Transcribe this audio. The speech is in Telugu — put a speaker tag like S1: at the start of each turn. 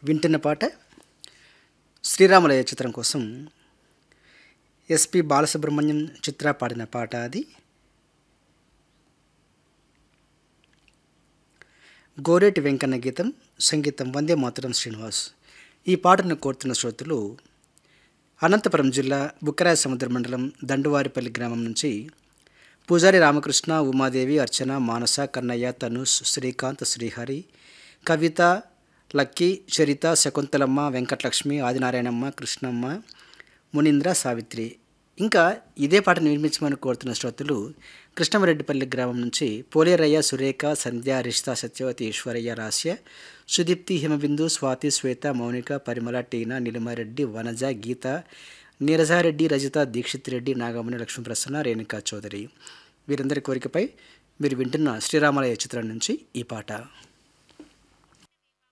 S1: వింటున్న పాట శ్రీరామలయ చిత్రం కోసం ఎస్పి బాలసుబ్రహ్మణ్యం చిత్ర పాడిన పాట అది గోరేటి వెంకన్న గీతం సంగీతం వందే మాతరం శ్రీనివాస్ ఈ పాటను కోరుతున్న శ్రోతలు అనంతపురం జిల్లా బుక్కరాయ సముద్ర మండలం దండువారిపల్లి గ్రామం నుంచి పూజారి రామకృష్ణ ఉమాదేవి అర్చన మానస కన్నయ్య తనుష్ శ్రీకాంత్ శ్రీహరి కవిత లక్కీ చరిత శకుంతలమ్మ వెంకటలక్ష్మి ఆదినారాయణమ్మ కృష్ణమ్మ మునీంద్ర సావిత్రి ఇంకా ఇదే పాటను నిర్మించమని కోరుతున్న శ్రోతలు కృష్ణమరెడ్డిపల్లి గ్రామం నుంచి పోలేరయ్య సురేఖ సంధ్య రిషిత సత్యవతి ఈశ్వరయ్య రాస్య సుదీప్తి హిమబిందు స్వాతి శ్వేత మౌనిక పరిమళ టీనా నిలిమారెడ్డి వనజ గీత నీరజారెడ్డి రజిత దీక్షిత్ రెడ్డి నాగమణి లక్ష్మీప్రసన్న రేణుకా చౌదరి వీరందరి కోరికపై మీరు వింటున్న శ్రీరామలయ చిత్రం నుంచి ఈ పాట